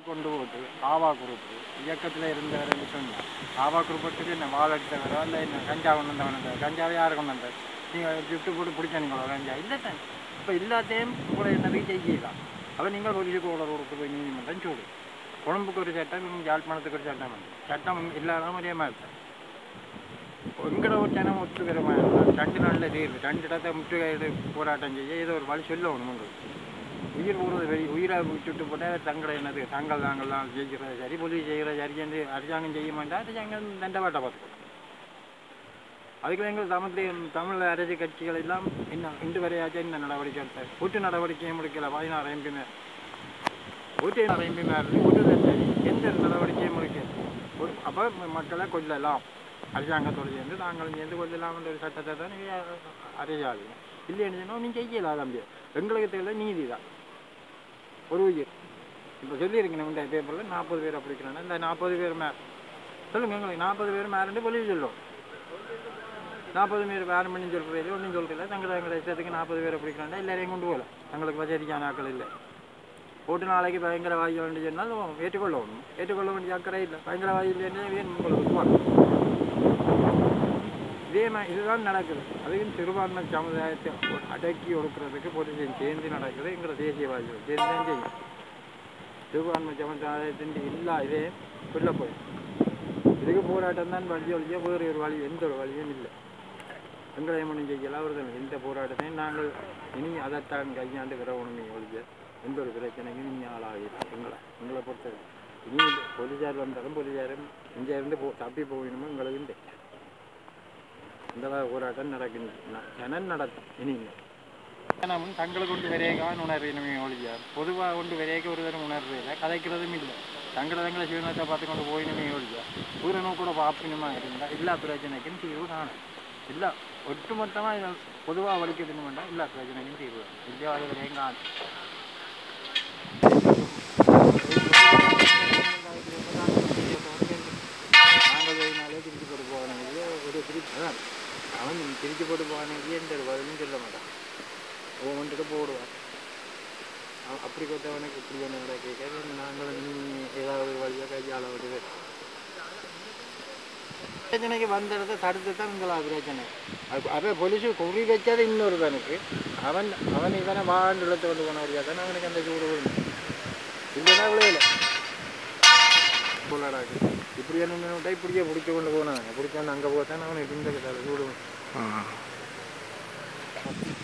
கொண்டு போட்டு ஆவா குரூப் இயக்கத்தில் இருந்தவர் சொன்னார் ஆவா குரூப்பத்துக்கு என்ன வாழ எடுத்தவரோ இல்லை என்ன கஞ்சா கொண்டு வந்தவன் கஞ்சாவை யார் கொண்டு வந்தார் நீங்கள் கிஃப்ட் போட்டு பிடிச்சானுங்களோ கஞ்சா இல்லை தான் இப்போ எல்லாத்தையும் உங்களை என்ன செய்யலாம் அதை நீங்கள் போலீஸுக்கு உள்ள கொடுத்து போய் நீதிமன்றம் சொல்லு கொழும்புக்கு ஒரு சட்டம் யாழ்ப்பாணத்துக்கு ஒரு சட்டம் உண்டு சட்டம் இல்லாத ஒரே மாதிரி தான் எங்கட ஒரு ஜனம் ஒத்துக்கிறமா ரெண்டு நாளில் தீர்வு ரெண்டு இடத்த முற்றுகையிடு போராட்டம் செய்ய ஏதோ ஒரு வழி சொல்லணும் உங்களுக்கு உயிர் போகிறது வெளி உயிரை விட்டுட்டு போட்டால் தங்களை என்னது தாங்கள் தாங்கள் தான் ஜெயிக்கிறது சரி போலீஸ் செய்கிறது சரி என்று அரசாங்கம் செய்ய மாட்டா அரசாங்கம் தண்டவாட்டை பார்த்துக்கணும் அதுக்கு எங்கள் தமிழ் தமிழ் அரசு கட்சிகள் எல்லாம் இன்னும் இன்று வரையாச்சும் இந்த நடவடிக்கை எடுத்தார் கூட்டு நடவடிக்கையும் முடிக்கல பதினாறு எம்பிமார் நூற்றி எம்பிமார் கூட்டு சரி எந்த ஒரு நடவடிக்கையும் முடிக்கல ஒரு அப்போ மக்களை கொல்லலாம் அரசாங்கத்தோடு சேர்ந்து நாங்களும் சேர்ந்து கொல்லலாம்ன்ற ஒரு சட்டத்தை தான் நீங்கள் அறியாது இல்லைன்னு சொன்னால் நீ செய்யலாம் தம்பி எங்களுக்கு தேவை நீதி தான் ஒரு உயிர் இப்போ சொல்லியிருக்கேன் இந்த பேப்பரில் நாற்பது பேர் பிடிக்கிறாங்க இந்த நாற்பது பேர் மே சொல்லுங்க எங்களுக்கு நாற்பது பேர் மேரண்டு வெளியே சொல்லும் நாற்பது பேர் வேறு பண்ணி சொல்கிறது ஒன்றும் சொல்கிறதில்ல தங்களை எங்களை இஷ்டத்துக்கு நாற்பது பேரை பிடிக்கிறாண்டா எல்லாரையும் கொண்டு போகல தங்களுக்கு வசதிக்கான ஆட்கள் இல்லை போட்டு நாளைக்கு பயங்கரவாதி வேண்டி சொன்னால் ஏற்றுக்கொள்ளணும் ஏற்றுக்கொள்ள வேண்டிய அக்கறை இல்லை பயங்கரவாதி இல்லைன்னு வேணும் உங்களுக்கு உருவாக்கும் இதே மாதிரி இதுதான் நடக்குது அதையும் சிறுபான்மை சமுதாயத்தை அடக்கி ஒடுக்கிறதுக்கு போலீஸையும் சேர்ந்து நடக்குது எங்களை தேசியவாதிகள் சேர்ந்து தான் செய்யும் சிறுபான்மை சமுதாயத்தின் எல்லா இதே உள்ள போய் இதுக்கு போராட்டம் தான் வழி ஒழிய வேறு ஒரு வழி எந்த ஒரு வழியும் இல்லை எங்களை ஒன்றும் செய்யலாம் அவர்கள் எந்த போராட்டத்தையும் நாங்கள் இனி அதைத்தான் கையாண்டு விரவணுமே ஒழிய எந்த ஒரு பிரச்சனையும் இனி ஆளாகலாம் எங்களை எங்களை பொறுத்தவரை இனி போலீஸார் வந்தாலும் போலீஸாரும் இங்கே இருந்து போ தப்பி போகணுமோ எங்களுக்கு இல்லை இந்த போராட்டம் நடக்குது ஜனம் நடத்தும் இனி ஜனமும் தங்களை கொண்டு வரையக்கான் உணர்வினமே ஒழிய பொதுவாக கொண்டு வரையக்க ஒரு தரம் உணர்வு இல்லை கதைக்கிறதும் இல்லை தங்களை தங்களை சிவனத்தை பார்த்து கொண்டு போயினுமே ஒழிய ஒரு நோக்கூட பார்ப்பினுமா இருந்தால் எல்லா பிரச்சனைக்கும் தீர்வு காணும் இல்லை ஒட்டுமொத்தமாக பொதுவாக வலிக்கிறதுன்னு வேண்டாம் எல்லா பிரச்சனைக்கும் தீர்வு காணும் இல்லையோ அது வரையும் காணும் நாங்கள் போயினாலே திருச்சி போட்டு போவானே ஒரு திருச்சி அதான் அவன் திருச்சி போட்டு போவானே எந்த ஒரு பதிலும் சொல்ல மாட்டான் ஒவ்வொன்றுக்கு போடுவான் அவன் அப்படி கொத்தவனுக்கு இப்படி ஒன்று நடக்க நாங்களும் நீ ஏதாவது ஒரு வழியாக கையாள விடுது பிரச்சனைக்கு வந்த இடத்த தடுத்து தான் உங்களா பிரச்சனை அது அப்போ போலீஸு குறி வச்சது இன்னொரு தனுக்கு அவன் அவன் இவனை வாண்டு இழுத்து கொண்டு போன வழியாக தானே அவனுக்கு அந்த சூடு விழுந்து இல்லைன்னா விளையல போலாடாக்கு இப்படி என்ன விட்டா இப்படியே பிடிச்சி கொண்டு போனாங்க பிடிச்சோன்னு அங்கே போத்தான் அவனுக்கு இந்த சூடு ஆ